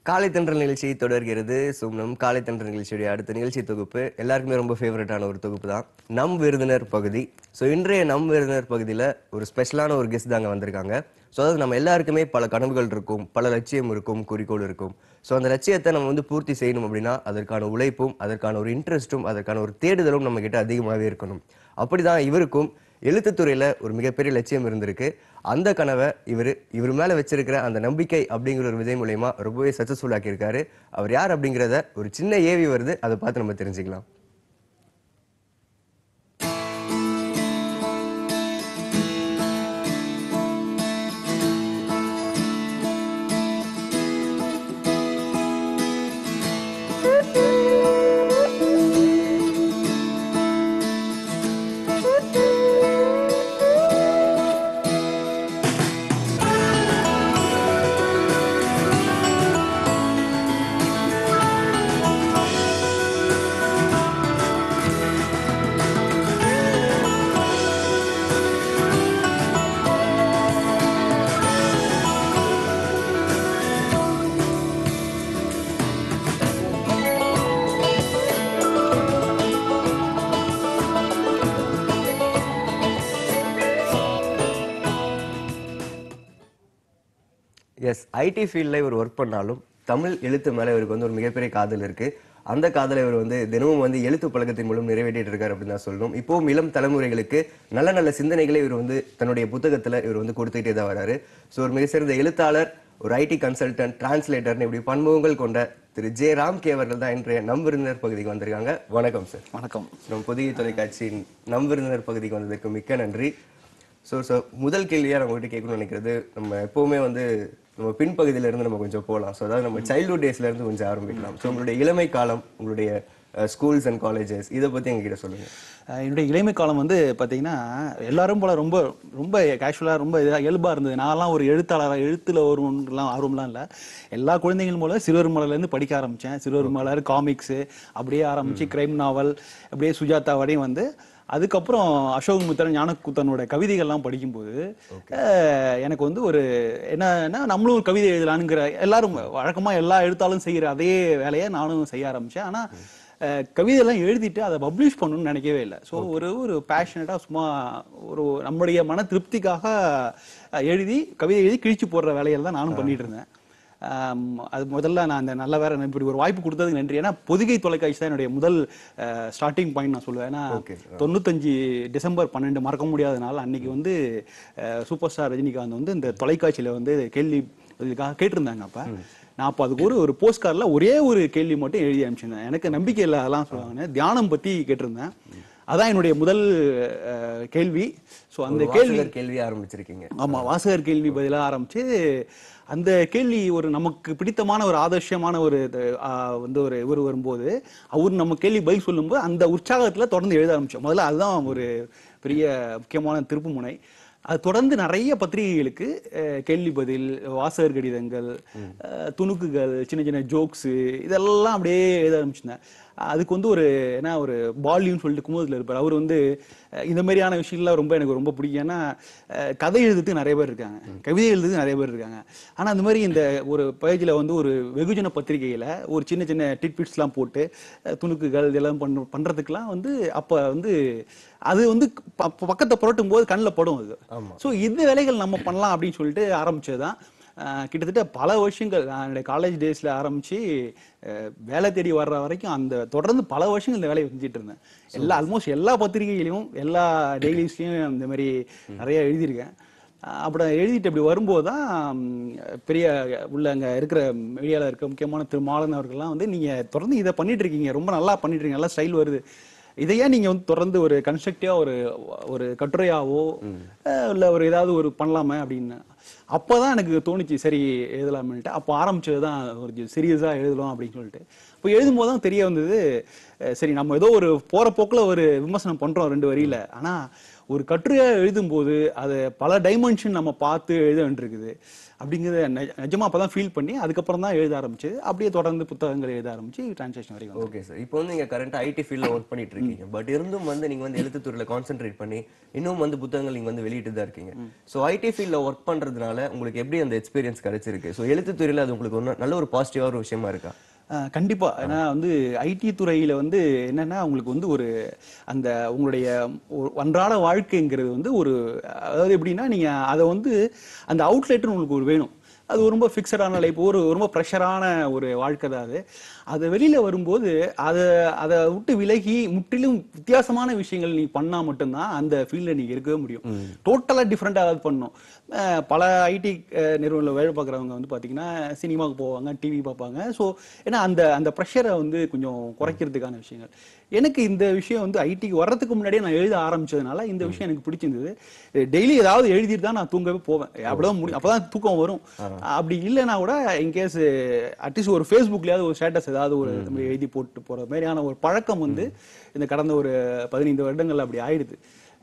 காலை தென்றல் நிகழ்ச்சி தொடர்கிறது ஸோ நம் காலை தென்றல் நிகழ்ச்சியுடைய அடுத்த நிகழ்ச்சி தொகுப்பு எல்லாருக்குமே ரொம்ப ஃபேவரட்டான ஒரு தொகுப்பு தான் நம் விருந்தினர் பகுதி ஸோ இன்றைய நம் விருந்தினர் பகுதியில் ஒரு ஸ்பெஷலான ஒரு கெஸ்ட் தாங்க வந்திருக்காங்க ஸோ அதாவது நம்ம எல்லாருக்குமே பல கனவுகள் இருக்கும் பல லட்சியம் இருக்கும் குறிக்கோள் இருக்கும் ஸோ அந்த லட்சியத்தை நம்ம வந்து பூர்த்தி செய்யணும் அப்படின்னா அதற்கான உழைப்பும் அதற்கான ஒரு இன்ட்ரெஸ்ட்டும் அதற்கான ஒரு தேடுதலும் நம்ம கிட்ட அதிகமாகவே இருக்கணும் அப்படிதான் இவருக்கும் எழுத்துத்துறையில ஒரு மிகப்பெரிய லட்சியம் இருந்திருக்கு அந்த கனவை இவர் இவர் மேல வச்சிருக்கிற அந்த நம்பிக்கை அப்படிங்கிற ஒரு விதை மூலயமா ரொம்பவே சக்சஸ்ஃபுல் ஆக்கியிருக்காரு அவர் யார் அப்படிங்கிறத ஒரு சின்ன ஏவி வருது அதை பார்த்து நம்ம தெரிஞ்சுக்கலாம் எஸ் ஐடி ஃபீல்டில் இவர் ஒர்க் பண்ணாலும் தமிழ் எழுத்து மேலே இவருக்கு வந்து ஒரு மிகப்பெரிய காதல் இருக்கு அந்த காதலை இவர் வந்து தினமும் வந்து எழுத்து பழக்கத்தின் மூலம் நிறைவேற்றிட்டு இருக்காரு அப்படின்னு தான் சொல்லணும் இப்போவும் இளம் தலைமுறைகளுக்கு நல்ல நல்ல சிந்தனைகளை இவர் வந்து தன்னுடைய புத்தகத்துல இவர் வந்து கொடுத்துக்கிட்டே தான் வராரு ஸோ ஒரு மிக சிறந்த எழுத்தாளர் ஒரு ஐடி கன்சல்டன்ட் டிரான்ஸ்லேட்டர்னு இப்படி பன்முகங்கள் கொண்ட திரு ஜே ராம் கே அவர்கள் தான் இன்றைய நம் விருந்தினர் பகுதிக்கு வந்திருக்காங்க வணக்கம் சார் வணக்கம் நம்ம புதிய தொலைக்காட்சியின் நம் விருந்தினர் பகுதிக்கு வந்ததற்கு மிக்க நன்றி ஸோ ஸோ முதல் கேள்வியாக நம்ம கிட்ட கேட்கணும்னு நினைக்கிறது நம்ம எப்போவுமே வந்து நம்ம பின்பகுதியில இருந்து நம்ம கொஞ்சம் போகலாம் ஸோ அதாவது நம்ம சைல்ட்ஹுட் டேஸ்ல இருந்து கொஞ்சம் ஆரம்பிக்கலாம் ஸோ உங்களுடைய இளமை காலம் உங்களுடைய ஸ்கூல்ஸ் அண்ட் காலேஜஸ் இதை பத்தி எங்ககிட்ட சொல்லுங்க அஹ் என்னுடைய இளமை காலம் வந்து பார்த்தீங்கன்னா எல்லாரும் போல ரொம்ப ரொம்ப கேஷுவலாக ரொம்ப இதாக இயல்பாக இருந்தது நான்லாம் ஒரு எழுத்தாளர் எழுத்துல ஒருலாம் ஆர்வம்லாம் இல்லை எல்லா குழந்தைகள் மூலம் சிறுவர் மலர்லேருந்து படிக்க ஆரம்பித்தேன் சிறுவர் மலர் காமிக்ஸு அப்படியே ஆரம்பித்து கிரைம் நாவல் அப்படியே சுஜாதா வரையும் வந்து அதுக்கப்புறம் அசோக் முத்தரன் ஞானக்கூத்தனோட கவிதைகள்லாம் படிக்கும்போது அஹ் எனக்கு வந்து ஒரு என்னன்னா நம்மளும் ஒரு கவிதை எழுதலானுங்கிற எல்லாரும் வழக்கமாக எல்லா எழுத்தாலும் செய்கிற அதே வேலையை நானும் செய்ய ஆரம்பித்தேன் ஆனால் அஹ் கவிதையெல்லாம் எழுதிட்டு அதை பப்ளிஷ் பண்ணணும்னு நினைக்கவே இல்லை ஸோ ஒரு ஒரு பேஷனட்டாக சும்மா ஒரு நம்முடைய மன திருப்திக்காக அஹ், எழுதி கவிதை எழுதி கிழிச்சு போடுற வேலைகள் தான் நானும் பண்ணிட்டு இருந்தேன் ஆம், அது முதல்ல நான் அந்த நல்ல வேற இப்படி ஒரு வாய்ப்பு கொடுத்ததுக்கு நன்றி ஏன்னா பொதிகை தொலைக்காட்சி தான் என்னுடைய முதல் ஸ்டார்டிங் பாயிண்ட் நான் சொல்லுவேன் ஏன்னா தொண்ணூத்தஞ்சு டிசம்பர் பன்னெண்டு மறக்க முடியாத நாள் அன்னைக்கு வந்து சூப்பர் ஸ்டார் ரஜினிகாந்த் வந்து இந்த தொலைக்காட்சியில வந்து கேள்வி இதுக்காக கேட்டிருந்தாங்க அப்ப நான் அப்போ அதுக்கு ஒரு ஒரு போஸ்ட் கார்டில் ஒரே ஒரு கேள்வி மட்டும் எழுதி அனுப்பிச்சிருந்தேன் எனக்கு நம்பிக்கை இல்லை அதெல்லாம் சொல்லுவாங்க தியானம் பத்தி கேட்டிருந்தேன் அதான் என்னுடைய முதல் அஹ், கேள்வி ஸோ அந்த ஒரு கேள்வி வாசகர் கேள்வி ஆரம்பிச்சிருக்கீங்க ஆமா வாசகர் கேள்வி பதிலா ஆரம்பிச்சு அந்த கேள்வி ஒரு நமக்கு பிடித்தமான ஒரு ஆதர்ஷமான ஒரு இது, ஆ, வந்து ஒரு இவர் வரும்போது அவர் நம்ம கேள்வி பதில் சொல்லும்போது அந்த உற்சாகத்துல தொடர்ந்து எழுத ஆரம்பிச்சோம் முதல்ல அதுதான் ஒரு பெரிய முக்கியமான திருப்புமுனை அது தொடர்ந்து நிறைய பத்திரிகைகளுக்கு அஹ், கேள்வி பதில் வாசகர் கடிதங்கள் அஹ், துணுக்குகள் சின்ன சின்ன ஜோக்ஸு இதெல்லாம் அப்படியே எழுத ஆரம்பிச்சிருந்தேன் அதுக்கு வந்து ஒரு என்ன ஒரு பால்யூன்னு சொல்லிட்டு குமுதத்தில் இருப்பார் அவர் வந்து அஹ், இந்த மாதிரியான விஷயம்லாம் ரொம்ப எனக்கு ரொம்ப பிடிக்கும் ஏன்னா அஹ், கதை எழுதுறதுக்கு நிறைய பேர் இருக்காங்க கவிதை எழுதுறதுக்கு நிறைய பேர் இருக்காங்க ஆனா அந்த மாதிரி இந்த ஒரு பேஜில் வந்து ஒரு வெகுஜன பத்திரிகையில ஒரு சின்ன சின்ன டிட்பிட்ஸ்லாம் போட்டு அஹ், துணுக்குகள் இதெல்லாம் பண்ண பண்றதுக்கெல்லாம் வந்து அப்ப வந்து அது வந்து ப- பக்கத்தை புரட்டும் போது கண்ணில் படும் அது ஸோ இந்த வேலைகள் நம்ம பண்ணலாம் அப்படின்னு சொல்லிட்டு ஆரம்பிச்சதுதான் அஹ் கிட்டத்தட்ட பல வருஷங்கள் நான் என்னுடைய காலேஜ் டேஸ்ல ஆரம்பிச்சு அஹ் வேலை தேடி வர்ற வரைக்கும் அந்த தொடர்ந்து பல வருஷங்கள் இந்த வேலையை செஞ்சுட்டு இருந்தேன் எல்லா ஆல்மோஸ்ட் எல்லா பத்திரிகைகளையும் எல்லா டெய்லிஸ்லையும் இந்த மாதிரி நிறைய எழுதியிருக்கேன் அஹ் அப்படி எழுதிட்டு அப்படி வரும்போது தான் ம், பெரிய உள்ள அங்கே இருக்கிற மீடியாவில் இருக்க முக்கியமான திரு மாலன் அவர்கள்லாம் வந்து நீங்கள் தொடர்ந்து இதை பண்ணிட்டு இருக்கீங்க ரொம்ப நல்லா பண்ணிட்டு இருக்கீங்க நல்லா ஸ்டைல் வருது இதையே நீங்க வந்து தொடர்ந்து ஒரு கன்ஸ்ட்ரக்டிவா ஒரு ஒரு கட்டுரையாவோ அஹ் இல்ல ஒரு ஏதாவது ஒரு பண்ணலாமே அப்படின்னு அப்பதான் எனக்கு தோணுச்சு சரி எழுதலாமேன்ட்டு அப்போ ஆரம்பிச்சது தான் ஒரு சீரியஸா எழுதலாம் அப்படின்னு சொல்லிட்டு இப்போ எழுதும்போது தான் தெரிய வந்தது அஹ் சரி நம்ம ஏதோ ஒரு போற போக்குல ஒரு விமர்சனம் பண்றோம் ரெண்டு வரியில ஆனா ஒரு கட்டுரையா எழுதும்போது அதை பல டைமென்ஷன் நம்ம பார்த்து எழுத வேண்டியிருக்குது அப்படிங்கிறத நெ- நிஜமா அப்பதான் ஃபீல் பண்ணி அதுக்கப்புறம் தான் எழுத ஆரம்பிச்சு அப்படியே தொடர்ந்து புத்தகங்கள் எழுத ஆரம்பிச்சு டிரான்ஸ்லேஷன் வரைக்கும் வந்தேன். ஓகே சார் இப்போ வந்து நீங்க கரண்ட் ஐடி ஃபீல்ட்ல ஒர்க் பண்ணிட்டு இருக்கீங்க பட் இருந்தும் வந்து நீங்க வந்து எழுத்துத்துறையில கான்சென்ட்ரேட் பண்ணி இன்னும் வந்து புத்தகங்கள் நீங்க வந்து வெளியிட்டு தான் இருக்கீங்க ஸோ ஐடி ஃபீல்ட்ல ஒர்க் பண்றதுனால உங்களுக்கு எப்படி அந்த எக்ஸ்பீரியன்ஸ் கிடைச்சிருக்கு ஸோ எழுத்துத்துறையில அது உங்களுக்கு ஒரு நல்ல ஒரு பாசிட்டிவா ஒரு விஷயமா இருக்கா அஹ் கண்டிப்பா ஏன்னா வந்து ஐடி துறையில வந்து என்னன்னா உங்களுக்கு வந்து ஒரு அந்த உங்களுடைய ஒரு அன்றாட வாழ்க்கைங்கிறது வந்து ஒரு அதாவது எப்படின்னா நீங்க அதை வந்து அந்த அவுட்லெட்னு உங்களுக்கு ஒரு வேணும் அது ரொம்ப ஃபிக்ஸடான லைஃப் ஒரு ரொம்ப ப்ரெஷரான ஒரு வாழ்க்கை தான் அது அது வெளியில வரும்போது அதை அதை விட்டு விலகி முற்றிலும் வித்தியாசமான விஷயங்கள் நீ பண்ணா மட்டும்தான் அந்த ஃபீல்டில் நீங்க இருக்கவே முடியும் டோட்டலாக டிஃப்ரெண்டாக ஏதாவது பண்ணணும் அஹ் பல ஐடி நிறுவனத்தில் வேலை பார்க்குறவங்க வந்து பார்த்தீங்கன்னா சினிமாவுக்கு போவாங்க டிவி பார்ப்பாங்க ஸோ ஏன்னா அந்த அந்த ப்ரெஷரை வந்து கொஞ்சம் குறைக்கிறதுக்கான விஷயங்கள் எனக்கு இந்த விஷயம் வந்து ஐடிக்கு வர்றதுக்கு முன்னாடியே நான் எழுத ஆரம்பிச்சதுனால இந்த விஷயம் எனக்கு பிடிச்சிருந்தது டெய்லி ஏதாவது எழுதிட்டு தான் நான் தூங்கவே போவேன் அப்படிதான் முடி அப்பதான் தூக்கம் வரும் அப்படி இல்லைன்னா கூட இன்கேஸ் அட்லீஸ்ட் ஒரு ஃபேஸ்புக்லயாவது ஒரு ஸ்டேட்டஸ் ஏதாவது ஒரு நம்ம எழுதி போட்டு போற மாதிரியான ஒரு பழக்கம் வந்து இந்த கடந்த ஒரு பதினைந்து வருடங்கள் அப்படி ஆயிடுது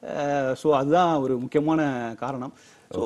ஸோ அதுதான் ஒரு முக்கியமான காரணம் ஸோ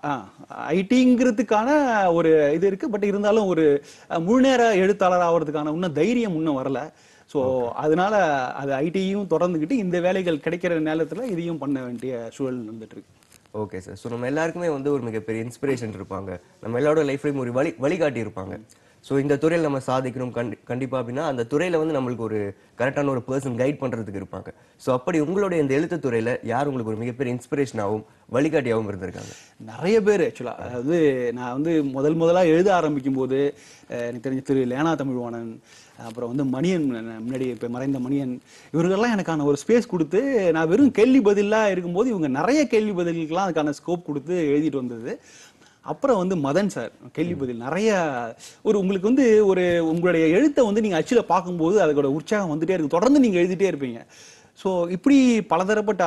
ஐடிங்கிறதுக்கான ஒரு இது இருக்கு பட் இருந்தாலும் ஒரு அஹ், முழுநேர எழுத்தாளர் ஆகிறதுக்கான இன்னும் தைரியம் இன்னும் வரல ஸோ அதனால அது ஐடியும் தொடர்ந்துக்கிட்டு இந்த வேலைகள் கிடைக்கிற நேரத்துல இதையும் பண்ண வேண்டிய சூழல் நடந்துட்டு இருக்கு ஓகே சார் ஸோ நம்ம எல்லாருக்குமே வந்து ஒரு மிகப்பெரிய இன்ஸ்பிரேஷன் இருப்பாங்க நம்ம எல்லாரோட லைஃப்லையும் ஒரு வழி வழிகாட்டி இருப்பாங்க ஸோ இந்த துறையில் நம்ம சாதிக்கணும் கண்டி கண்டிப்பா அப்படின்னா அந்த துறையில வந்து நம்மளுக்கு ஒரு கரெக்டான ஒரு பர்சன் கைட் பண்றதுக்கு இருப்பாங்க ஸோ அப்படி உங்களுடைய இந்த எழுத்து துறையில யார் உங்களுக்கு ஒரு மிகப்பெரிய இன்ஸ்பிரேஷனாகவும் வழிகாட்டியாகவும் இருந்திருக்காங்க நிறைய பேர் ஆக்சுவலா அதாவது நான் வந்து முதல் முதலா எழுத ஆரம்பிக்கும் போது அஹ், எனக்கு தெரிஞ்ச திரு லேனா தமிழ்வாணன் அப்புறம் வந்து மணியன் முன்னாடி இப்போ மறைந்த மணியன் இவர்களெல்லாம் எனக்கான ஒரு ஸ்பேஸ் கொடுத்து நான் வெறும் கேள்வி பதிலாக இருக்கும்போது இவங்க நிறைய கேள்வி பதிலுக்கெல்லாம் அதுக்கான ஸ்கோப் கொடுத்து எழுதிட்டு வந்தது அப்புறம் வந்து மதன் சார் கேள்வி பதில் நிறைய ஒரு உங்களுக்கு வந்து ஒரு உங்களுடைய எழுத்தை வந்து நீங்க அச்சில் பார்க்கும்போது அதோட உற்சாகம் வந்துட்டே இருக்கு தொடர்ந்து நீங்க எழுதிட்டே இருப்பீங்க ஸோ இப்படி பலதரப்பட்ட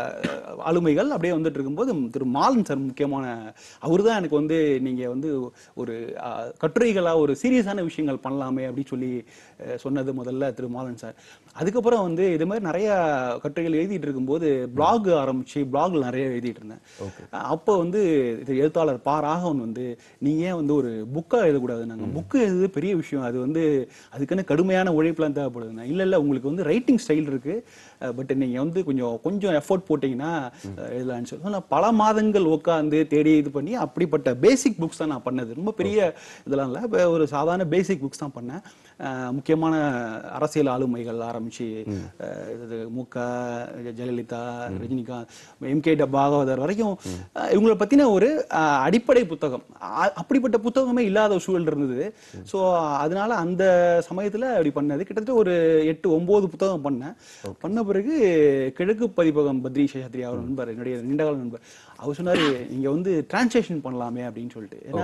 ஆ, ஆளுமைகள் அப்படியே வந்துட்டு இருக்கும்போது திரு மாலன் சார் முக்கியமான அவர் தான் எனக்கு வந்து நீங்க வந்து ஒரு ஆ, கட்டுரைகளா ஒரு சீரியஸான விஷயங்கள் பண்ணலாமே அப்படின்னு சொல்லி அஹ், சொன்னது முதல்ல திரு மாலன் சார் அதுக்கப்புறம் வந்து இது மாதிரி நிறைய கட்டுரைகள் எழுதிட்டு இருக்கும்போது பிளாக் ஆரம்பிச்சு பிளாக்ல நிறைய எழுதிட்டு இருந்தேன் அஹ், அப்போ வந்து இது எழுத்தாளர் பா ராகவன் வந்து நீங்க ஏன் வந்து ஒரு புக்கா எழுதக்கூடாது நாங்க புக்கு எழுதுறது பெரிய விஷயம் அது வந்து அதுக்குன்னு கடுமையான உழைப்புலாம் தேவைப்படுதுண்ணா இல்ல இல்ல உங்களுக்கு வந்து ரைட்டிங் ஸ்டைல் இருக்கு பட் நீங்க வந்து கொஞ்சம் கொஞ்சம் எஃபோர்ட் போட்டீங்கன்னா அஹ், எழுதலாம்னு சொல்லி நான் பல மாதங்கள் உட்காந்து தேடி இது பண்ணி அப்படிப்பட்ட பேசிக் புக்ஸ் தான் நான் பண்ணது ரொம்ப பெரிய இதெல்லாம் இல்லை இப்ப ஒரு சாதாரண பேசிக் புக்ஸ் தான் பண்ணேன் அஹ், முக்கியமான அரசியல் ஆளுமைகள் ஆரம்பிச்சு அஹ், இது முக ஜெயலலிதா ரஜினிகாந்த் எம் கே பாகவதர் வரைக்கும் அஹ், இவங்களை பத்தின ஒரு அஹ், அடிப்படை புத்தகம் அ- அப்படிப்பட்ட புத்தகமே இல்லாத ஒரு சூழல் இருந்தது ஸோ அதனால அந்த சமயத்துல அப்படி பண்ணது கிட்டத்தட்ட ஒரு எட்டு ஒன்பது புத்தகம் பண்ணேன் பண்ண பிறகு கிழக்கு பதிப்பகம் பத்ரி சேஷாத்ரி அவர் நண்பர் என்னுடைய நீண்டகால நண்பர் அவர் சொன்னாரு நீங்க வந்து டிரான்ஸ்லேஷன் பண்ணலாமே அப்படின்னு சொல்லிட்டு ஏன்னா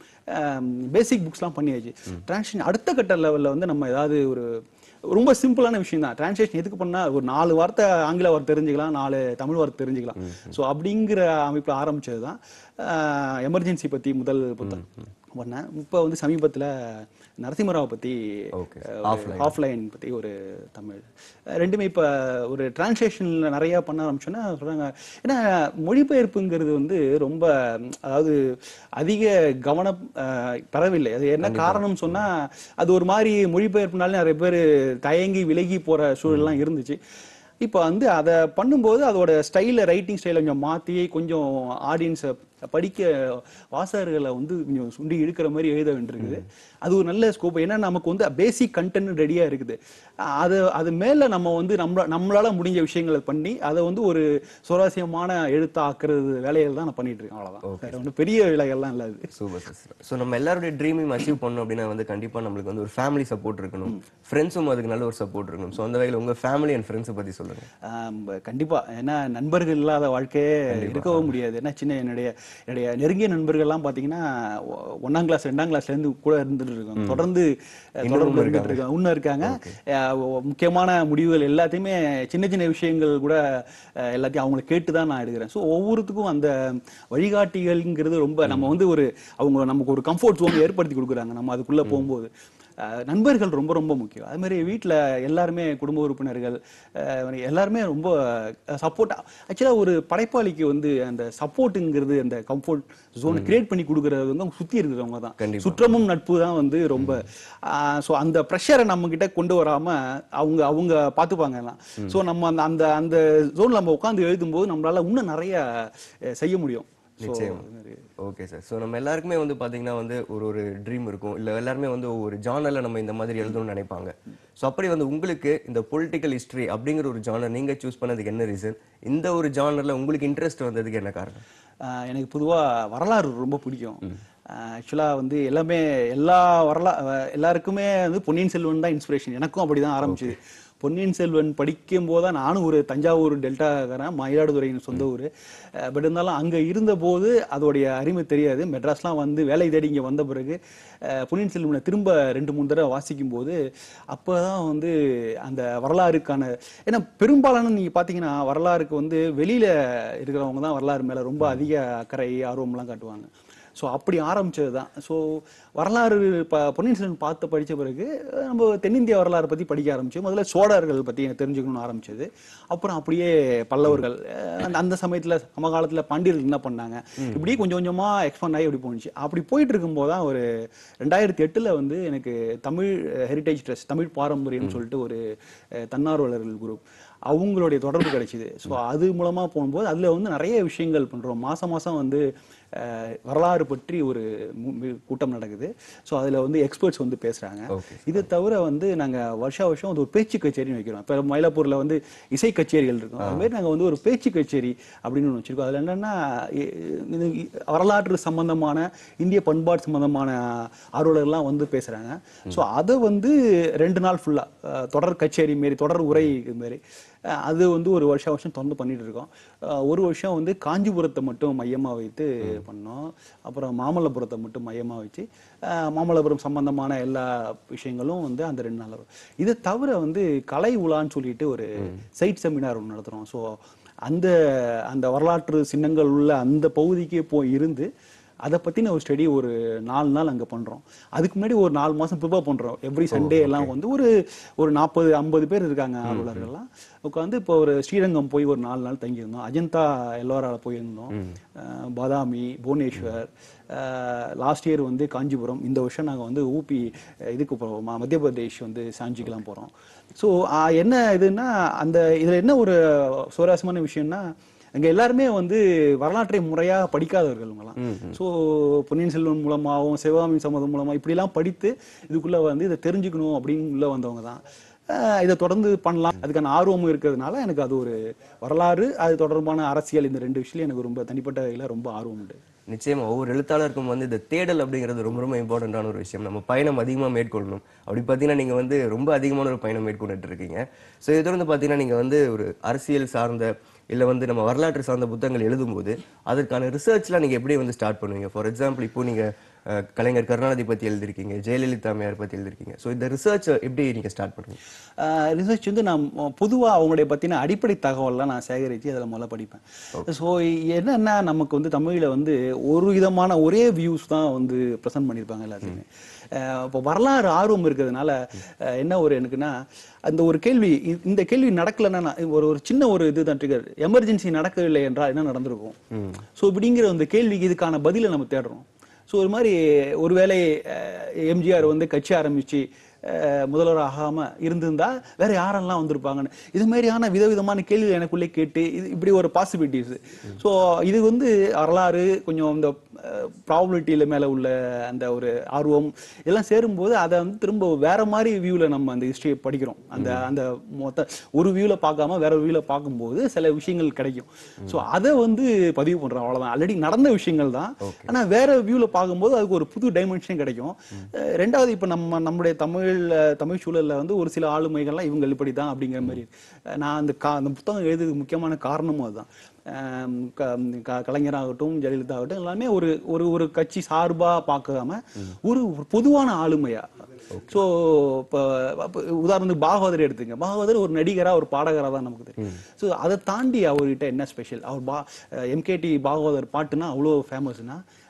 பேசிக் புக்ஸ்லாம் பண்ணியாச்சு டிரான்ஸ்லேஷன் அடுத்த கட்ட லெவல்ல வந்து நம்ம ஏதாவது ஒரு ரொம்ப சிம்பிளான விஷயம் தான் டிரான்ஸ்லேஷன் எதுக்கு பண்ணா ஒரு நாலு வார்த்தை ஆங்கில வார்த்தை தெரிஞ்சுக்கலாம் நாலு தமிழ் வார்த்தை தெரிஞ்சுக்கலாம் ஸோ அப்படிங்கிற அமைப்பில் ஆரம்பிச்சது தான் எமர்ஜென்சி பத்தி முதல் புத்தகம் பண்ணேன் இப்போ வந்து சமீபத்துல நரசிம்மராவை பத்தி Okay. ஆஃப்லைன் பத்தி ஒரு தமிழ் அஹ் ரெண்டுமே இப்ப ஒரு டிரான்ஸ்லேஷன்ல நிறைய பண்ண ஆரம்பிச்சோன்னா சொல்றாங்க ஏன்னா மொழிபெயர்ப்புங்கிறது வந்து ரொம்ப ம், அதாவது அதிக கவனம் அஹ், பெறவில்லை அது என்ன காரணம் சொன்னா அது ஒரு மாதிரி மொழிபெயர்ப்புனால நிறைய பேர் தயங்கி விலகி போற சூழல்லாம் இருந்துச்சு இப்போ வந்து அதை பண்ணும்போது அதோட ஸ்டைல ரைட்டிங் ஸ்டைலை கொஞ்சம் மாத்தி கொஞ்சம் ஆடியன்ஸை படிக்க வாசகர்களை வந்து கொஞ்சம் சுண்டி இழுக்கிற மாதிரி எழுத வேண்டியிருக்குது அது ஒரு நல்ல ஸ்கோப் ஏன்னா நமக்கு வந்து பேசிக் கண்டென்ட் ரெடியா இருக்குது அது அது மேல நம்ம வந்து நம்ம நம்மளால முடிஞ்ச விஷயங்களை பண்ணி அதை வந்து ஒரு சுவாரஸ்யமான எழுத்தா ஆக்குறது வேலைகள் தான் நான் பண்ணிட்டு இருக்கேன் அவ்வளவுதான் வேற ஒன்றும் பெரிய வேலைகள்லாம் இல்லை அது சூப்பர் சிஸ்டர் ஸோ நம்ம எல்லாருடைய ட்ரீமையும் அச்சீவ் பண்ணணும் அப்படின்னா வந்து கண்டிப்பா நம்மளுக்கு வந்து ஒரு ஃபேமிலி சப்போர்ட் இருக்கணும் ஃப்ரெண்ட்ஸும் அதுக்கு நல்ல ஒரு சப்போர்ட் இருக்கணும் ஸோ அந்த வகையில் உங்க ஃபேமிலி அண்ட் ஃப்ரெண்ட்ஸை பத்தி சொல்லுங்க ஆம், கண்டிப்பா ஏன்னா நண்பர்கள் இல்லாத வாழ்க்கையே இருக்கவும் முடியாது ஏன்னா சின்ன என்னுடைய என்னுடைய நெருங்கிய நண்பர்கள்லாம் பாத்தீங்கன்னா ஒ- ஒண்ணாம் கிளாஸ் ரெண்டாம் கிளாஸ்ல இருந்து கூட இருந்துட்டு இருக்காங்க தொடர்ந்து அஹ், தொடர்ந்து இருந்துட்டு இருக்காங்க இன்னும் இருக்காங்க அஹ், ஒ- முக்கியமான முடிவுகள் எல்லாத்தையுமே சின்ன சின்ன விஷயங்கள் கூட அஹ், எல்லாத்தையும் அவங்களை கேட்டு தான் நான் எடுக்கிறேன் ஸோ ஒவ்வொருத்துக்கும் அந்த வழிகாட்டிகள்ங்கிறது ரொம்ப நம்ம வந்து ஒரு அவங்க நமக்கு ஒரு கம்ஃபர்ட் ஜோன் ஏற்படுத்தி கொடுக்குறாங்க நம்ம அதுக்குள்ள போகும்போது அஹ், நண்பர்கள் ரொம்ப ரொம்ப முக்கியம் அது மாதிரி வீட்டில் எல்லாருமே குடும்ப உறுப்பினர்கள் அஹ், எல்லாருமே ரொம்ப சப்போர்ட் ஆக்சுவலாக ஒரு படைப்பாளிக்கு வந்து அந்த சப்போர்ட்டுங்கிறது அந்த கம்ஃபர்ட் ஜோன் கிரியேட் பண்ணி கொடுக்கறது வந்து அவங்க சுற்றி இருக்கிறவங்க தான் கண்டிப்பா. சுற்றமும் நட்பு தான் வந்து ரொம்ப ஸோ அந்த ப்ரெஷரை நம்ம கிட்ட கொண்டு வராம அவங்க அவங்க பார்த்துப்பாங்க எல்லாம் ஸோ நம்ம அந்த அந்த அந்த ஜோன்ல நம்ம உட்காந்து எழுதும்போது நம்மளால இன்னும் நிறைய அஹ், செய்ய முடியும் So, நிச்சயமா. இது மாதிரி. ஓகே சார் ஸோ நம்ம எல்லாருக்குமே வந்து பாத்தீங்கன்னா வந்து ஒரு ஒரு ட்ரீம் இருக்கும் இல்ல எல்லாருமே வந்து ஒரு ஜானர்ல நம்ம இந்த மாதிரி எழுதணும்னு நினைப்பாங்க ஸோ அப்படி வந்து உங்களுக்கு இந்த பொலிட்டிக்கல் ஹிஸ்டரி அப்படிங்கிற ஒரு ஜானர் நீங்க சூஸ் பண்ணதுக்கு என்ன ரீசன் இந்த ஒரு ஜானர்ல உங்களுக்கு இன்ட்ரெஸ்ட் வந்ததுக்கு என்ன காரணம் ஆஹ் எனக்கு பொதுவா வரலாறு ரொம்ப பிடிக்கும் ஆக்சுவலாக வந்து எல்லாமே எல்லா வரலா அஹ் எல்லாருக்குமே வந்து பொன்னியின் செல்வன் தான் இன்ஸ்பிரேஷன் எனக்கும் அப்படிதான் ஆரம்பிச்சது பொன்னியின் செல்வன் படிக்கும் போது தான் நானும் ஒரு தஞ்சாவூர் டெல்டாக்காரன் மயிலாடுதுறையின் சொந்த ஊர் பட் இருந்தாலும் அங்கே இருந்தபோது அதோடைய அருமை தெரியாது மெட்ராஸ்லாம் வந்து வேலை தேடி இங்கே வந்த பிறகு அஹ், பொன்னியின் செல்வனை திரும்ப ரெண்டு மூணு தடவை வாசிக்கும் போது அப்போ தான் வந்து அந்த வரலாறுக்கான ஏன்னா பெரும்பாலான நீங்கள் பார்த்தீங்கன்னா வரலாறுக்கு வந்து வெளியில் இருக்கிறவங்க தான் வரலாறு மேலே ரொம்ப அதிக அக்கறை ஆர்வம்லாம் காட்டுவாங்க ஸோ அப்படி ஆரம்பிச்சது தான் ஸோ வரலாறு ப பொன்னியின் செல்வன் பார்த்து படித்த பிறகு அஹ், நம்ம தென்னிந்திய வரலாறு பற்றி படிக்க ஆரம்பிச்சோம் முதல்ல சோழர்கள் பற்றி எனக்கு தெரிஞ்சுக்கணும்னு ஆரம்பிச்சது அப்புறம் அப்படியே பல்லவர்கள் அஹ், அந்த அந்த சமயத்தில் சமகாலத்தில் பாண்டியர்கள் என்ன பண்ணாங்க இப்படி கொஞ்சம் கொஞ்சமாக எக்ஸ்பாண்ட் ஆகி இப்படி போணுச்சு அப்படி போயிட்டு இருக்கும்போது தான் ஒரு ரெண்டாயிரத்தி எட்டில் வந்து எனக்கு தமிழ் ஹெரிட்டேஜ் ட்ரஸ்ட் தமிழ் பாரம்பரியம்னு சொல்லிட்டு ஒரு அஹ், தன்னார்வலர்கள் குரூப் அவங்களுடைய தொடர்பு கிடைச்சிது ஸோ அது மூலமா போகும்போது அதுல வந்து நிறைய விஷயங்கள் பண்றோம் மாசம் மாசம் வந்து அஹ், வரலாறு பற்றி ஒரு மு- மு- கூட்டம் நடக்குது ஸோ அதுல வந்து எக்ஸ்பர்ட்ஸ் வந்து பேசுறாங்க Okay. இது தவிர வந்து நாங்க வருஷா வருஷம் வந்து ஒரு பேச்சு கச்சேரி வைக்கிறோம் இப்போ மயிலாப்பூர்ல வந்து இசை கச்சேரிகள் இருக்கும் அது மாதிரி நாங்க வந்து ஒரு பேச்சு கச்சேரி அப்படின்னு ஒன்று வச்சிருக்கோம் அதுல என்னன்னா இ- இது வரலாற்று சம்பந்தமான இந்திய பண்பாடு சம்பந்தமான ஆர்வலர்லாம் வந்து பேசுறாங்க ஸோ அதை வந்து ரெண்டு நாள் ஃபுல்லா தொடர் கச்சேரி மாரி தொடர் உரை இது மாரி அஹ், அது வந்து ஒரு வருஷம் வருஷம் தொடர்ந்து பண்ணிட்டு இருக்கோம் அஹ், ஒரு வருஷம் வந்து காஞ்சிபுரத்தை மட்டும் மையமா வைத்து பண்ணோம் அப்புறம் மாமல்லபுரத்தை மட்டும் மையமா வச்சு அஹ், மாமல்லபுரம் சம்பந்தமான எல்லா விஷயங்களும் வந்து அந்த ரெண்டு நாள் வரும் இதை தவிர வந்து கலை உலான்னு சொல்லிட்டு ஒரு சைட் செமினார் ஒன்று நடத்துறோம் ஸோ அந்த அந்த வரலாற்று சின்னங்கள் உள்ள அந்த பகுதிக்கு போய் இருந்து அதை பத்தின ஒரு ஸ்டடி ஒரு நாலு நாள் அங்க பண்றோம் அதுக்கு முன்னாடி ஒரு நாலு மாசம் ப்ரிப்பேர் பண்றோம் எவ்ரி சண்டே எல்லாம் வந்து ஒரு ஒரு நாற்பது ஐம்பது பேர் இருக்காங்க ஆர்வலர்கள்லாம் உட்காந்து இப்போ ஒரு ஸ்ரீரங்கம் போய் ஒரு நாலு நாள் தங்கியிருந்தோம் அஜந்தா எல்லோரால போயிருந்தோம் அஹ் பாதாமி புவனேஸ்வர் லாஸ்ட் இயர் வந்து காஞ்சிபுரம் இந்த வருஷம் நாங்க வந்து ஊபி அஹ் இதுக்கு போறோம் ம- மத்திய பிரதேஷ் வந்து சாஞ்சிக்கெல்லாம் போறோம் ஸோ என்ன இதுன்னா அந்த இதுல என்ன ஒரு சுவாரஸ்யமான விஷயம்னா அங்க எல்லாருமே வந்து வரலாற்றை முறையா படிக்காதவர்கள் இவங்கலாம் ஸோ பொன்னியின் செல்வன் மூலமாகவும் சிவகாமி சம்மதம் மூலமா இப்படிலாம் படித்து இதுக்குள்ள வந்து இதை தெரிஞ்சுக்கணும் அப்படின்னு உள்ள வந்தவங்க தான் அஹ் இதை தொடர்ந்து பண்ணலாம் அதுக்கான ஆர்வமும் இருக்கிறதுனால எனக்கு அது ஒரு வரலாறு அது தொடர்பான அரசியல் இந்த ரெண்டு விஷயம் எனக்கு ரொம்ப தனிப்பட்ட வகையில் ரொம்ப ஆர்வம் உண்டு நிச்சயமா ஒவ்வொரு எழுத்தாளருக்கும் வந்து இந்த தேடல் அப்படிங்கிறது ரொம்ப ரொம்ப இம்பார்ட்டன்டான ஒரு விஷயம் நம்ம பயணம் அதிகமா மேற்கொள்ளணும் அப்படி பார்த்தீங்கன்னா நீங்க வந்து ரொம்ப அதிகமான ஒரு பயணம் மேற்கொண்டுட்டு இருக்கீங்க ஸோ இது வந்து பார்த்தீங்கன்னா நீங்க வந்து ஒரு அரசியல் சார்ந்த இல்ல வந்து நம்ம வரலாற்று சார்ந்த புத்தகங்கள் எழுதும்போது அதற்கான ரிசர்ச்லாம் நீங்க எப்படி வந்து ஸ்டார்ட் பண்ணுவீங்க ஃபார் எக்ஸாம்பிள் இப்போ நீங்க அஹ், கலைஞர் கருணாநிதி பத்தி எழுதிருக்கீங்க ஜெயலலிதா அம்மையார் பத்தி எழுதிருக்கீங்க ஸோ இந்த ரிசர்ச் எப்படி நீங்க ஸ்டார்ட் பண்ணுவீங்க ரிசர்ச் வந்து நான் பொதுவா அவங்களுடைய பத்தின அடிப்படை தகவல்லாம் நான் சேகரித்து அதில் முதல்ல படிப்பேன் ஸோ என்னன்னா நமக்கு வந்து தமிழ்ல வந்து ஒரு விதமான ஒரே வியூஸ் தான் வந்து ப்ரெசென்ட் பண்ணியிருப்பாங்க எல்லாத்தையுமே அஹ் இப்போ வரலாறு ஆர்வம் இருக்கிறதுனால அஹ் என்ன ஒரு எனக்குன்னா அந்த ஒரு கேள்வி இ- இந்த கேள்வி நடக்கலைன்னா நான் ஒரு ஒரு சின்ன ஒரு இதுதான் ட்ரிகர் எமர்ஜென்சி நடக்கவில்லை என்றால் என்ன நடந்திருக்கும் ஸோ இப்படிங்கிற அந்த கேள்விக்கு இதுக்கான பதிலை நம்ம தேடுறோம் ஸோ ஒரு மாதிரி ஒருவேளை எம்ஜிஆர் வந்து கட்சி ஆரம்பிச்சு அஹ், முதல்வர் ஆகாம இருந்திருந்தா வேற யாரெல்லாம் வந்திருப்பாங்கன்னு இது மாதிரியான விதவிதமான கேள்வி எனக்குள்ளே கேட்டு இது இப்படி ஒரு பாசிபிலிட்டிஸ் ஸோ இது வந்து வரலாறு கொஞ்சம் இந்த ப்ராபபிலிட்டியில மேல உள்ள அந்த ஒரு ஆர்வம் இதெல்லாம் சேரும்போது அதை வந்து திரும்ப வேற மாதிரி வியூல நம்ம அந்த ஹிஸ்டரியை படிக்கிறோம் அந்த அந்த மொத்த ஒரு வியூல பார்க்காம வேற வியூல பார்க்கும்போது சில விஷயங்கள் கிடைக்கும் ஸோ அதை வந்து பதிவு பண்றோம் அவ்வளவுதான் ஆல்ரெடி நடந்த விஷயங்கள் தான் ஆனா வேற வியூல பார்க்கும்போது அதுக்கு ஒரு புது டைமென்ஷன் கிடைக்கும் அஹ் ரெண்டாவது இப்ப நம்ம நம்முடைய தமிழ் தமிழ் சூழல்ல வந்து ஒரு சில ஆளுமைகள்லாம் இவங்க இப்படி தான் அப்படிங்கிற மாதிரி அஹ் நான் அந்த கா அந்த புத்தகம் எழுதுறதுக்கு முக்கியமான காரணமும் அதுதான் அஹ் க- க- கலைஞராகட்டும் ஜெயலலிதா ஆகட்டும் எல்லாமே ஒரு ஒரு ஒரு கட்சி சார்பா பார்க்காம ஒரு ஒரு பொதுவான ஆளுமையா ஸோ இப்போ உதாரணத்துக்கு பாகவதர் எடுத்துங்க பாகவதர் ஒரு நடிகரா ஒரு பாடகரா தான் நமக்கு தெரியும் ஸோ அதை தாண்டி அவர்கிட்ட என்ன ஸ்பெஷல் அவர் பா எம்கேடி பாகவதர் பாட்டுனா அவ்வளோ ஃபேமஸ்னா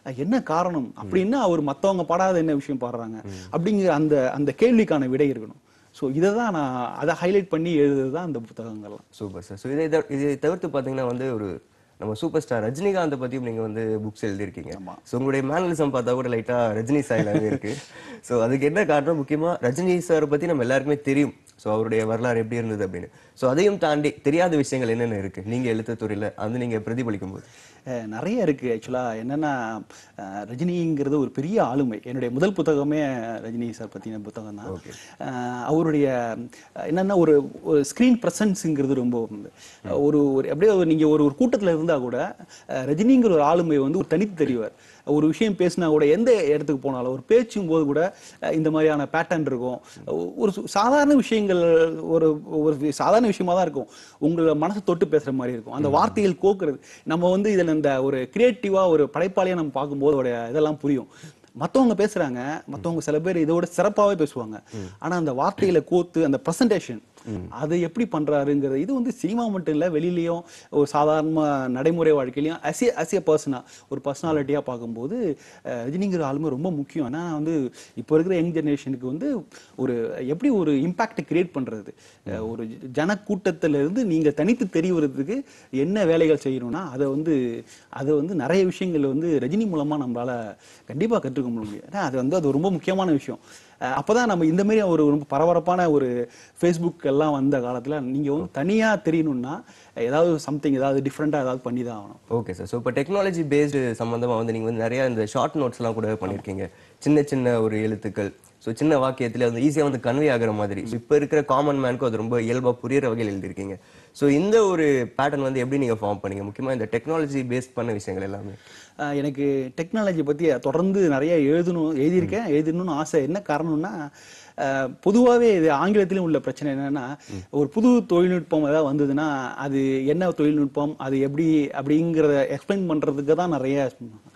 அஹ் என்ன காரணம் அப்படின்னா அவர் மத்தவங்க பாடாத என்ன விஷயம் பாடுறாங்க அப்படிங்கிற அந்த அந்த கேள்விக்கான விடை இருக்கணும் ஸோ இதை தான் நான் அதை ஹைலைட் பண்ணி எழுதுறது தான் அந்த புத்தகங்கள்லாம் சூப்பர் சார் ஸோ இதை தவிர- இதை தவிர்த்து பார்த்தீங்கன்னா வந்து ஒரு நம்ம சூப்பர் ஸ்டார் ரஜினிகாந்தை பத்தியும் நீங்க வந்து புக்ஸ் எழுதியிருக்கீங்க ஸோ உங்களுடைய மேனலிசம் பார்த்தா கூட லைட்டா ரஜினி சாயிலாவே இருக்கு ஸோ அதுக்கு என்ன காரணம் முக்கியமா ரஜினி சாரை பத்தி நம்ம எல்லாருக்குமே தெரியும் ஸோ அவருடைய வரலாறு எப்படி இருந்தது அப்படின்னு ஸோ அதையும் தாண்டி தெரியாத விஷயங்கள் என்னென்ன இருக்கு நீங்க எழுத்து துறையில அது நீங்க பிரதிபலிக்கும் போது அஹ் நிறைய இருக்கு ஆக்சுவலா என்னன்னா அஹ் ரஜினிங்கிறது ஒரு பெரிய ஆளுமை என்னுடைய முதல் புத்தகமே ரஜினி சார் பத்தின புத்தகம் தான் அஹ் அவருடைய அஹ் என்னன்னா ஒரு ஒரு ஸ்கிரீன் ப்ரெசன்ஸுங்கிறது ரொம்ப வந்து ஒரு ஒரு அப்படியே ஒரு நீங்க ஒரு ஒரு கூட்டத்துல இருந்தா கூட அஹ் ரஜினிங்கிற ஒரு ஆளுமை வந்து ஒரு தனித்து தெரிவார் ஒரு விஷயம் பேசினா கூட எந்த இடத்துக்கு போனாலும் ஒரு பேச்சும் போது கூட அஹ் இந்த மாதிரியான பேட்டர்ன் இருக்கும் ஒரு சு- சாதாரண விஷயங்கள் ஒரு ஒரு சாதாரண விஷயமா தான் இருக்கும் உங்களை மனசை தொட்டு பேசுற மாதிரி இருக்கும் அந்த வார்த்தைகள் கோக்குறது நம்ம வந்து இதுல இந்த ஒரு கிரியேட்டிவா ஒரு படைப்பாளியா நம்ம பார்க்கும்போது அதோட இதெல்லாம் புரியும் மத்தவங்க பேசுறாங்க மத்தவங்க சில பேர் இதோட சிறப்பாவே பேசுவாங்க ஆனா அந்த வார்த்தைகளை கோத்து அந்த பிரசன்டேஷன் அது எப்படி பண்றாருங்கிறது இது வந்து சினிமா மட்டும் இல்ல வெளியிலயும் ஒரு சாதாரண நடைமுறை வாழ்க்கையிலயும் அசிய அசிய பர்சனா ஒரு பர்சனாலிட்டியா பார்க்கும்போது அஹ், ரஜினிங்கிற ஆளுமை ரொம்ப முக்கியம் ஏன்னா வந்து இப்போ இருக்கிற யங் ஜெனரேஷனுக்கு வந்து ஒரு எப்படி ஒரு இம்பாக்ட் கிரியேட் பண்றது அஹ், ஒரு ஜன கூட்டத்துல இருந்து நீங்க தனித்து தெரிவதுக்கு என்ன வேலைகள் செய்யணும்னா அதை வந்து அதை வந்து நிறைய விஷயங்கள் வந்து ரஜினி மூலமா நம்மளால கண்டிப்பா கற்றுக்க முடியும் ஏன்னா அது வந்து அது ரொம்ப முக்கியமான விஷயம் அஹ் அப்பதான் நம்ம இந்த மாதிரி ஒரு ரொம்ப பரபரப்பான ஒரு ஃபேஸ்புக் எல்லாம் வந்த காலத்துல நீங்க வந்து தனியா தெரியணும்னா ஏதாவது சம்திங் ஏதாவது டிஃப்ரெண்டா ஏதாவது பண்ணி தான் ஆகணும் ஓகே சார் ஸோ இப்போ டெக்னாலஜி பேஸ்டு சம்மந்தமா வந்து நீங்க வந்து நிறைய இந்த ஷார்ட் நோட்ஸ்லாம் கூட பண்ணியிருக்கீங்க சின்ன சின்ன ஒரு எழுத்துக்கள் ஸோ சின்ன வாக்கியத்துல வந்து ஈஸியாக வந்து கன்வே ஆகுற மாதிரி ஸோ இப்போ இருக்கிற காமன் மேனுக்கும் அது ரொம்ப இயல்பா புரியுற வகையில் எழுதியிருக்கீங்க ஸோ இந்த ஒரு பேட்டர்ன் வந்து எப்படி நீங்க ஃபார்ம் பண்ணீங்க முக்கியமா இந்த டெக்னாலஜி பேஸ்ட் பண்ண விஷயங்கள் எல்லாமே அஹ் எனக்கு டெக்னாலஜி பத்தி தொடர்ந்து நிறைய எழுதணும் எழுதியிருக்கேன் எழுதணும்னு ஆசை என்ன காரணம்னா அஹ் பொதுவாவே இது ஆங்கிலத்திலும் உள்ள பிரச்சனை என்னன்னா ஒரு புது தொழில்நுட்பம் ஏதாவது வந்ததுன்னா அது என்ன தொழில்நுட்பம் அது எப்படி அப்படிங்கிறத எக்ஸ்பிளைன் பண்றதுக்கு தான் நிறைய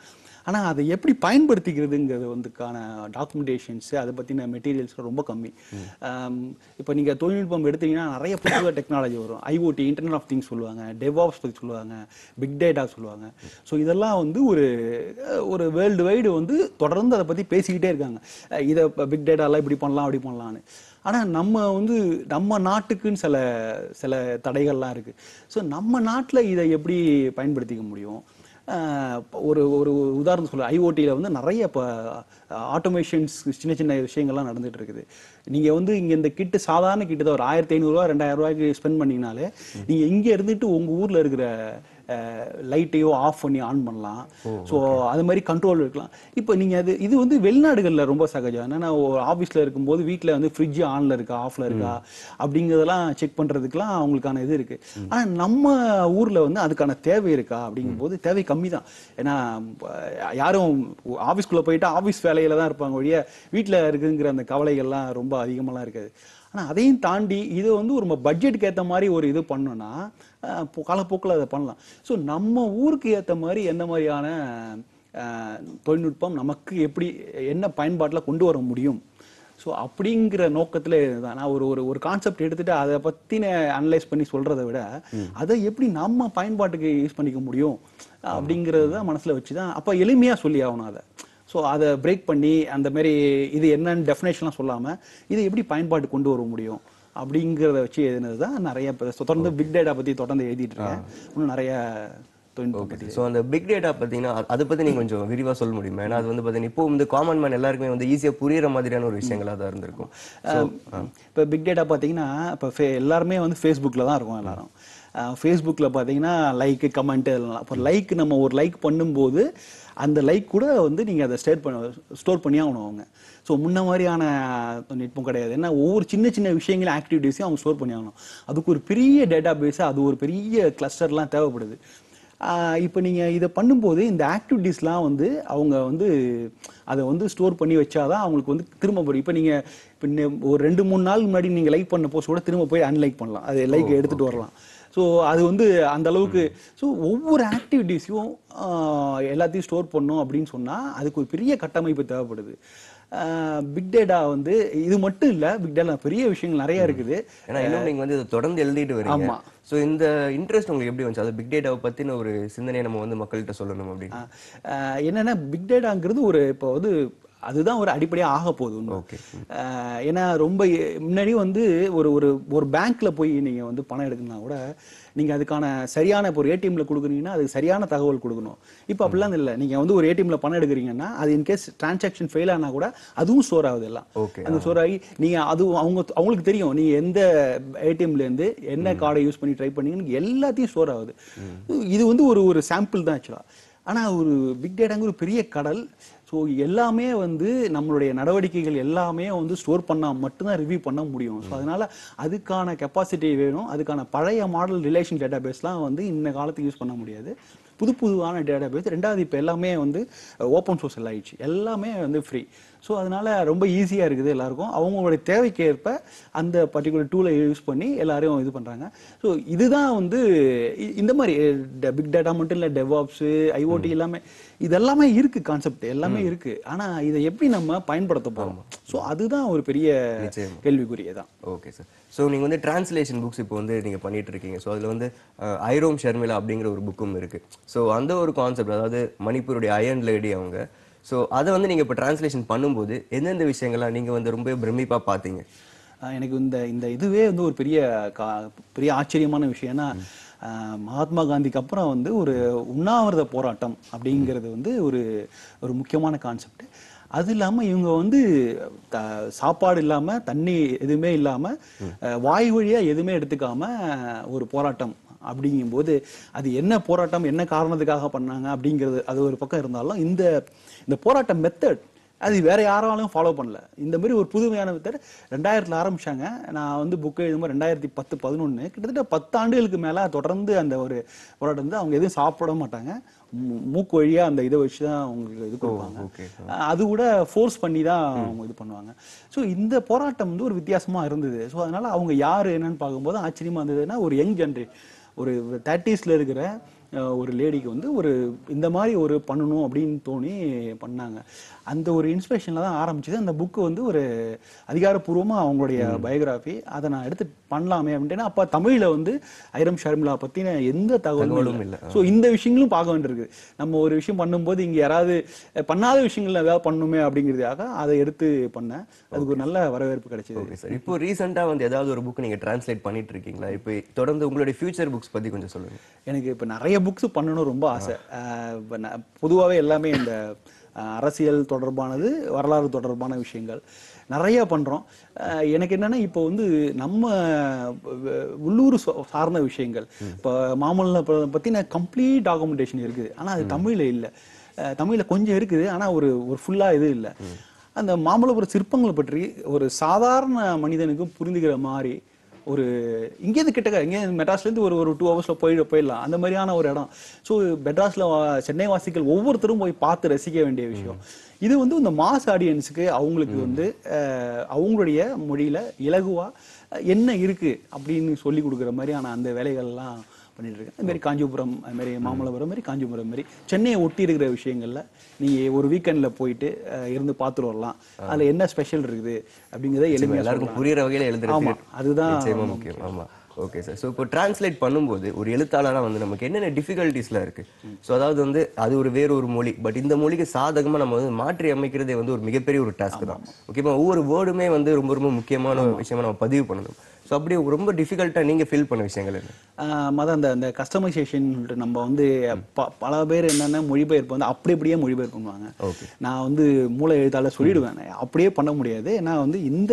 ஆனா அதை எப்படி பயன்படுத்திக்கிறதுங்கிறது வந்துக்கான டாக்குமெண்டேஷன்ஸ் அதை பத்தின மெட்டீரியல்ஸ் ரொம்ப கம்மி ஆம், இப்போ நீங்க தொழில்நுட்பம் எடுத்தீங்கன்னா நிறைய புது டெக்னாலஜி வரும் ஐஓடி இன்டர்நெட் ஆஃப் திங்ஸ் சொல்லுவாங்க டெவாப்ஸ் பத்தி சொல்லுவாங்க பிக் டேட்டா சொல்லுவாங்க ஸோ இதெல்லாம் வந்து ஒரு அஹ், ஒரு வேர்ல்டு வைடு வந்து தொடர்ந்து அதை பத்தி பேசிக்கிட்டே இருக்காங்க அஹ், இதை பிக் டேட்டாலாம் இப்படி பண்ணலாம் அப்படி பண்ணலாம்னு ஆனா நம்ம வந்து நம்ம நாட்டுக்குன்னு சில சில தடைகள்லாம் இருக்கு ஸோ நம்ம நாட்டுல இதை எப்படி பயன்படுத்திக்க முடியும் ஆஹ் ஒரு ஒரு உதாரணம் சொல்ல ஐஓடியில் வந்து நிறைய இப்போ ஆட்டோமேஷன்ஸ் சின்ன சின்ன விஷயங்கள்லாம் நடந்துட்டு இருக்குது நீங்க வந்து இங்க இந்த கிட்டு சாதாரண கிட்டு தான் ஒரு ஆயிரத்தி ஐநூறுரூவா ரெண்டாயிரம் ரூபாய்க்கு ஸ்பெண்ட் பண்ணீங்கனாலே நீங்க இங்க இருந்துட்டு உங்க ஊர்ல இருக்கிற லைட்டையோ ஆஃப் பண்ணி ஆன் பண்ணலாம் ஸோ அது மாதிரி கண்ட்ரோல் இருக்கலாம் இப்போ நீங்க அது இது வந்து வெளிநாடுகள்ல ரொம்ப சகஜம் என்னன்னா ஒரு ஆஃபீஸ்ல இருக்கும்போது வீட்ல வந்து ஃப்ரிட்ஜ் ஆன்ல இருக்கா ஆஃப்ல இருக்கா அப்படிங்கிறதெல்லாம் செக் பண்றதுக்குலாம் அவங்களுக்கான இது இருக்கு ஆனா நம்ம ஊர்ல வந்து அதுக்கான தேவை இருக்கா அப்படிங்கும்போது தேவை கம்மி தான் ஏன்னா அஹ், யாரும் ஆஃபீஸ்க்குள்ள போயிட்டு ஆஃபீஸ் வேலையில தான் இருப்பாங்க ஒழிய வீட்ல இருக்குங்கிற அந்த கவலைகள்லாம் ரொம்ப அதிகமாலாம் இருக்காது ஆனா அதையும் தாண்டி இது வந்து ஒரு பட்ஜெட்டுக்கு ஏத்த மாதிரி ஒரு இது பண்ணோம்னா அஹ், போ- காலப்போக்கில் அதை பண்ணலாம் ஸோ நம்ம ஊருக்கு ஏத்த மாதிரி எந்த மாதிரியான அஹ், தொழில்நுட்பம் நமக்கு எப்படி என்ன பயன்பாட்டுல கொண்டு வர முடியும் ஸோ அப்படிங்கிற நோக்கத்துல தான் நான் ஒரு ஒரு ஒரு கான்செப்ட் எடுத்துட்டு அதை பத்தின அனலைஸ் பண்ணி சொல்றதை விட அதை எப்படி நம்ம பயன்பாட்டுக்கு யூஸ் பண்ணிக்க முடியும் அப்படிங்கிறது தான் மனசுல வச்சு தான் அப்போ எளிமையா சொல்லி ஆகணும் அதை ஸோ அதை பிரேக் பண்ணி அந்த மாதிரி இது என்னன்னு டெஃபினேஷன்லாம் சொல்லாம இதை எப்படி பயன்பாட்டு கொண்டு வர முடியும் அப்படிங்கிறத வச்சு எழுதினது தான் நிறைய இப்ப தொடர்ந்து பிக் டேட்டா பத்தி தொடர்ந்து எழுதிட்டு இருக்கேன் இன்னும் நிறைய தொழில்நுட்பம் பத்தி ஸோ அந்த பிக் டேட்டா பார்த்தீங்கன்னா அ- அதை பத்தி நீங்க கொஞ்சம் விரிவா சொல்ல முடியுமா ஏன்னா அது வந்து பார்த்தீங்கன்னா இப்போ வந்து காமன் மேன் எல்லாருக்குமே வந்து ஈஸியா புரியுற மாதிரியான ஒரு விஷயங்களா தான் இருந்திருக்கும் இப்போ பிக் டேட்டா பார்த்தீங்கன்னா இப்போ எல்லாருமே வந்து ஃபேஸ்புக்கில் தான் இருக்கும் எல்லாரும் ஃபேஸ்புக்கில் பார்த்தீங்கன்னா லைக் கமெண்ட் எல்லாம் இப்போ லைக் நம்ம ஒரு லைக் பண்ணும்போது அந்த லைக் கூட வந்து நீங்கள் அதை ஸ்டேட் பண்ண ஸ்டோர் பண்ணி ஆகணும் அவங்க ஸோ முன்ன மாதிரியான நுட்பம் கிடையாது ஏன்னா ஒவ்வொரு சின்ன சின்ன விஷயங்களும் ஆக்டிவிட்டீஸையும் அவங்க ஸ்டோர் பண்ணி ஆகணும் அதுக்கு ஒரு பெரிய டேட்டா பேஸ் அது ஒரு பெரிய கிளஸ்டர்லாம் தேவைப்படுது இப்போ நீங்கள் இதை பண்ணும்போது இந்த ஆக்டிவிட்டீஸ்லாம் வந்து அவங்க வந்து அதை வந்து ஸ்டோர் பண்ணி வச்சாதான் அவங்களுக்கு வந்து திரும்ப போய் இப்போ நீங்கள் இப்போ ஒரு ரெண்டு மூணு நாள் முன்னாடி நீங்கள் லைக் பண்ண போஸ்ட் கூட திரும்ப போய் அன்லைக் பண்ணலாம் அது லைக் எடுத்துட்டு வரலாம் ஸோ அது வந்து அந்த அளவுக்கு ஸோ ஒவ்வொரு ஆக்டிவிட்டீஸையும் எல்லாத்தையும் ஸ்டோர் பண்ணணும் அப்படின்னு சொன்னா அதுக்கு ஒரு பெரிய கட்டமைப்பு தேவைப்படுது பிக் டேட்டா வந்து இது மட்டும் இல்ல பிக் டேட்டா பெரிய விஷயங்கள் நிறைய இருக்குது ஏன்னா இன்னும் நீங்க வந்து இதை தொடர்ந்து எழுதிட்டு வரீங்க ஆமா. சோ இந்த இன்ட்ரெஸ்ட் உங்களுக்கு எப்படி வந்துச்சு அது பிக் டேட்டாவை பத்தின ஒரு சிந்தனையை நம்ம வந்து மக்கள்கிட்ட சொல்லணும் அப்படின்னு ஆஹ் என்னன்னா பிக் டேட்டாங்கிறது ஒரு இப்போ வந்து அதுதான் ஒரு அடிப்படையா ஆக போகுது உண்மை. ஓகே ஆஹ் ஏன்னா ரொம்ப எ- முன்னாடி வந்து ஒரு ஒரு ஒரு பேங்க்ல போய் நீங்க வந்து பணம் எடுக்கணும்னா கூட நீங்க அதுக்கான சரியான இப்போ ஒரு ஏடிஎம்ல கொடுக்குறீங்கன்னா அதுக்கு சரியான தகவல் கொடுக்கணும் இப்போ அப்படிலாம் இல்லை நீங்க வந்து ஒரு ஏடிஎம்ல பணம் எடுக்கிறீங்கன்னா அது இன்கேஸ் டிரான்சாக்ஷன் ஃபெயில் ஆனா கூட அதுவும் ஸ்டோர் ஆகுது எல்லாம் ஓகே அந்த ஸ்டோர் ஆகி நீங்க அது அவங்க அவங்களுக்கு தெரியும் நீங்க எந்த ஏடிஎம்ல இருந்து என்ன கார்டை யூஸ் பண்ணி ட்ரை பண்ணீங்கன்னு எல்லாத்தையும் ஸ்டோர் ஆகுது இது வந்து ஒரு ஒரு சாம்பிள் தான் ஆக்சுவலா ஆனா ஒரு பிக் டேட்டாங்க ஒரு பெரிய கடல் ஸோ எல்லாமே வந்து நம்மளுடைய நடவடிக்கைகள் எல்லாமே வந்து ஸ்டோர் பண்ணா மட்டும்தான் ரிவ்யூ பண்ண முடியும் ஸோ அதனால அதுக்கான கெப்பாசிட்டி வேணும் அதுக்கான பழைய மாடல் ரிலேஷன் டேட்டா பேஸ்லாம் வந்து இந்த காலத்துக்கு யூஸ் பண்ண முடியாது புது புதுவான டேட்டா பேஸ் ரெண்டாவது இப்போ எல்லாமே வந்து ஓப்பன் சோர்ஸ் எல்லாம் ஆயிடுச்சு எல்லாமே வந்து ஃப்ரீ ஸோ அதனால ரொம்ப ஈஸியாக இருக்குது எல்லாருக்கும் அவங்களுடைய தேவைக்கு ஏற்ப அந்த பர்டிகுலர் டூலை யூஸ் பண்ணி எல்லாரும் இது பண்ணுறாங்க ஸோ இதுதான் வந்து இ- இந்த மாதிரி பிக் டேட்டா மட்டும் இல்லை டெவாப்ஸு ஐஓடி எல்லாமே இதெல்லாமே இருக்கு கான்செப்ட் எல்லாமே இருக்கு ஆனால் இதை எப்படி நம்ம பயன்படுத்த போகிறோம் ஸோ அதுதான் ஒரு பெரிய நிச்சயமா. கேள்விக்குரிய தான் ஓகே சார் ஸோ நீங்க வந்து டிரான்ஸ்லேஷன் புக்ஸ் இப்போ வந்து நீங்க பண்ணிட்டு இருக்கீங்க ஸோ அதுல வந்து அஹ், ஐரோம் ஷர்மிளா அப்படிங்கிற ஒரு புக்கும் இருக்கு ஸோ அந்த ஒரு கான்செப்ட் அதாவது மணிப்பூருடைய அயன் லேடி அவங்க ஸோ அதை வந்து நீங்க இப்போ டிரான்ஸ்லேஷன் பண்ணும்போது எந்தெந்த விஷயங்கள்லாம் நீங்க வந்து ரொம்ப பிரமிப்பா பார்த்தீங்க ஆஹ் எனக்கு இந்த இந்த இதுவே வந்து ஒரு பெரிய கா- பெரிய ஆச்சரியமான விஷயம்னா ஆஹ் மகாத்மா காந்திக்கு அப்புறம் வந்து ஒரு உண்ணாவிரத போராட்டம் அப்படிங்கிறது வந்து ஒரு ஒரு முக்கியமான கான்செப்ட் அது இல்லாம இவங்க வந்து த- சாப்பாடு இல்லாம தண்ணி எதுவுமே இல்லாம ஆஹ் வாய் வழியா எதுவுமே எடுத்துக்காம ஒரு போராட்டம் அப்படிங்கும்போது அது என்ன போராட்டம் என்ன காரணத்துக்காக பண்ணாங்க அப்படிங்கிறது அது ஒரு பக்கம் இருந்தாலும் இந்த இந்த போராட்ட மெத்தட் அது வேற யாராலும் ஃபாலோ பண்ணல இந்த மாதிரி ஒரு புதுமையான மெத்தட் ரெண்டாயிரத்துல ஆரம்பிச்சாங்க நான் வந்து புக் எழுதும்போது ரெண்டாயிரத்தி பத்து பதினொன்று கிட்டத்தட்ட பத்து ஆண்டுகளுக்கு மேல தொடர்ந்து அந்த ஒரு போராட்டம் வந்து அவங்க எதுவும் சாப்பிட மாட்டாங்க மூ- மூக்கு வழியா அந்த இதை வச்சு தான் அவங்களுக்கு இது கொடுப்பாங்க okay. அஹ் அது கூட ஃபோர்ஸ் பண்ணி தான் அவங்க இது பண்ணுவாங்க ஸோ இந்த போராட்டம் வந்து ஒரு வித்தியாசமா இருந்தது ஸோ அதனால அவங்க யாரு என்னன்னு பார்க்கும்போது ஆச்சரியமா இருந்ததுன்னா ஒரு யங் ஜென்ரே ஒரு தேர்ட்டிஸ்ல இருக்கிற அஹ், ஒரு லேடிக்கு வந்து ஒரு இந்த மாதிரி ஒரு பண்ணணும் அப்படின்னு தோணி பண்ணாங்க அந்த ஒரு இன்ஸ்பிரேஷன்ல தான் ஆரம்பிச்சது அந்த புக்கு வந்து ஒரு அதிகாரப்பூர்வமா அவங்களுடைய பயோகிராஃபி அதை நான் எடுத்து பண்ணலாமே அப்படின்னா அப்ப தமிழ்ல வந்து ஐரம் ஷர்மிளா பத்தின எந்த தகவலும் தகவலும் இல்லை இல்ல. ஸோ இந்த விஷயங்களும் பார்க்க வேண்டியிருக்கு நம்ம ஒரு விஷயம் பண்ணும்போது இங்க யாராவது அஹ், பண்ணாத விஷயங்கள் ஏதாவது பண்ணுமே அப்படிங்கிறதுக்காக அதை எடுத்து பண்ணேன் அதுக்கு ஒரு நல்ல வரவேற்பு கிடைச்சது ஓகே சார் இப்போ ரீசெண்டா வந்து ஏதாவது ஒரு புக் நீங்க டிரான்ஸ்லேட் பண்ணிட்டு இருக்கீங்களா இப்போ தொடர்ந்து உங்களுடைய ஃபியூச்சர் புக்ஸ் பத்தி கொஞ்சம் சொல்லுங்க எனக்கு இப்போ நிறைய புக்ஸ் பண்ணணும் ரொம்ப ஆசை அஹ் இப்ப நான் பொதுவாகவே எல்லாமே இந்த அஹ், அரசியல் தொடர்பானது வரலாறு தொடர்பான விஷயங்கள் நிறைய பண்றோம் அஹ், எனக்கு என்னன்னா இப்போ வந்து நம்ம அஹ், உள்ளூர் சா- சார்ந்த விஷயங்கள் இப்போ மாமல்ல பத்தின கம்ப்ளீட் டாக்குமெண்டேஷன் இருக்குது ஆனா அது தமிழ்ல இல்லை அஹ், தமிழ்ல கொஞ்சம் இருக்குது ஆனா ஒரு ஒரு ஃபுல்லா இது இல்லை அந்த மாமல்லபுரம் சிற்பங்களை பற்றி ஒரு சாதாரண மனிதனுக்கு புரிந்துக்கிற மாதிரி ஒரு இங்கேருந்து கிட்டக்க இங்கே மெட்ராஸ்லேருந்து ஒரு ஒரு டூ ஹவர்ஸில் போயிட போயிடலாம் அந்த மாதிரியான ஒரு இடம் ஸோ மெட்ராஸில் சென்னை வாசிகள் ஒவ்வொருத்தரும் போய் பார்த்து ரசிக்க வேண்டிய விஷயம் இது வந்து இந்த மாஸ் ஆடியன்ஸுக்கு அவங்களுக்கு வந்து அஹ், அவங்களுடைய மொழியில இலகுவா அஹ், என்ன இருக்கு அப்படின்னு சொல்லி கொடுக்குற மாதிரியான அந்த வேலைகள்லாம் பண்ணிட்டு இருக்கேன் அது மாதிரி காஞ்சிபுரம் அது மாதிரி மாமல்லபுரம் மாதிரி காஞ்சிபுரம் மாதிரி சென்னையை ஒட்டி இருக்கிற விஷயங்கள்ல நீங்க ஒரு வீக்கெண்ட்ல போயிட்டு அஹ், இருந்து பார்த்துட்டு வரலாம் அதுல என்ன ஸ்பெஷல் இருக்குது அப்படிங்கிறத எளிமையா எல்லாருக்கும் புரியுற வகையில எழுதுறது ஆமா, அதுதான் நிச்சயமா முக்கியம் ஆமா ஓகே சார் ஸோ இப்போ டிரான்ஸ்லேட் பண்ணும்போது ஒரு எழுத்தாளரா வந்து நமக்கு என்னென்ன டிஃபிகல்ட்டிஸ்லாம் இருக்கு ஸோ அதாவது வந்து அது ஒரு வேற ஒரு மொழி பட் இந்த மொழிக்கு சாதகமா நம்ம வந்து மாற்றி அமைக்கிறதே வந்து ஒரு மிகப்பெரிய ஒரு டாஸ்க் தான் முக்கியமா ஒவ்வொரு வேர்டுமே வந்து ரொம்ப ரொம்ப முக்கியமான ஒரு விஷயமா நம்ம பதிவு பண்ணணும் ஸோ அப்படி ரொம்ப டிஃபிகல்ட்டா நீங்க ஃபீல் பண்ண விஷயங்கள் என்ன ஆஹ் மொத அந்த அந்த கஸ்டமைசேஷன் நம்ம வந்து ப- பல பேர் என்னென்ன மொழிபெயர்ப்பு வந்து அப்படி அப்படியே மொழிபெயர்ப்பு பண்ணுவாங்க ஓகே நான் வந்து மூளை எழுத்தாளர் சொல்லிடுவேன் அப்படியே பண்ண முடியாது ஏன்னா வந்து இந்த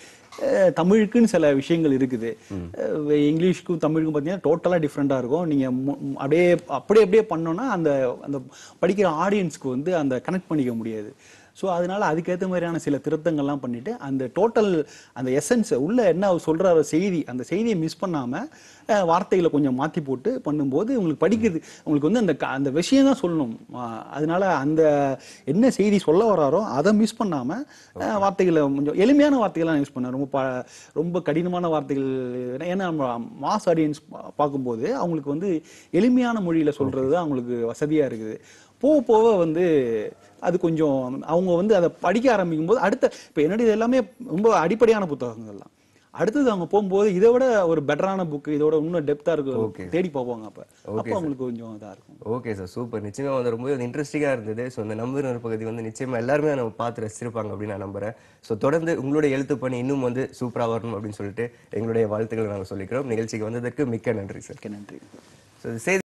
அஹ், தமிழுக்குன்னு சில விஷயங்கள் இருக்குது அஹ், இங்கிலீஷ்க்கும் தமிழுக்கும் பார்த்தீங்கன்னா டோட்டலாக டிஃப்ரெண்ட்டாக இருக்கும் நீங்கள் அப்படியே அப்படியே அப்படியே பண்ணோன்னா அந்த அந்த படிக்கிற ஆடியன்ஸ்க்கு வந்து அந்த கனெக்ட் பண்ணிக்க முடியாது ஸோ அதனால அதுக்கேற்ற மாதிரியான சில திருத்தங்கள்லாம் பண்ணிட்டு அந்த டோட்டல் அந்த எசன்ஸ் உள்ள என்ன அவர் சொல்றாரு செய்தி அந்த செய்தியை மிஸ் பண்ணாம அஹ், வார்த்தைகளை கொஞ்சம் மாத்தி போட்டு பண்ணும்போது உங்களுக்கு படிக்கிறது உங்களுக்கு வந்து அந்த க- அந்த விஷயம் தான் சொல்லணும் அஹ், அதனால அந்த என்ன செய்தி சொல்ல வராரோ அதை மிஸ் பண்ணாம அஹ், வார்த்தைகளை கொஞ்சம் எளிமையான வார்த்தைகள்லாம் யூஸ் பண்ண ரொம்ப ப- ரொம்ப கடினமான வார்த்தைகள் ஏன்னா நம்ம மாஸ் ஆடியன்ஸ் பார்க்கும்போது அவங்களுக்கு வந்து எளிமையான மொழியில சொல்றது தான் அவங்களுக்கு வசதியா இருக்குது போக போக வந்து அது கொஞ்சம் அவங்க வந்து அதை படிக்க ஆரம்பிக்கும் போது அடுத்த இப்போ என்னுடைய இது எல்லாமே ரொம்ப அடிப்படையான புத்தகங்கள் தான் அடுத்தது அவங்க போகும்போது இதை விட ஒரு பெட்டரான புக் இதோட இன்னும் டெப்தா Okay. இருக்கு தேடி பார்ப்பாங்க அப்ப அப்போ அவங்களுக்கு கொஞ்சம் இதா இருக்கும் ஓகே சார் சூப்பர் நிச்சயமா வந்து ரொம்ப இன்ட்ரெஸ்டிங்காக இருந்தது ஸோ இந்த நம்புகிற பகுதி வந்து நிச்சயமா எல்லாருமே நம்ம பார்த்து ரசிச்சிருப்பாங்க அப்படின்னு நான் நம்புறேன் ஸோ தொடர்ந்து உங்களுடைய எழுத்து பணி இன்னும் வந்து சூப்பராக வரணும் அப்படின்னு சொல்லிட்டு எங்களுடைய வாழ்த்துக்களை நாங்கள் சொல்லிக்கிறோம் நிகழ்ச்சிக்கு வந்ததற்கு மிக்க நன்றி சார் ஓகே நன்றி ஸோ செய்தி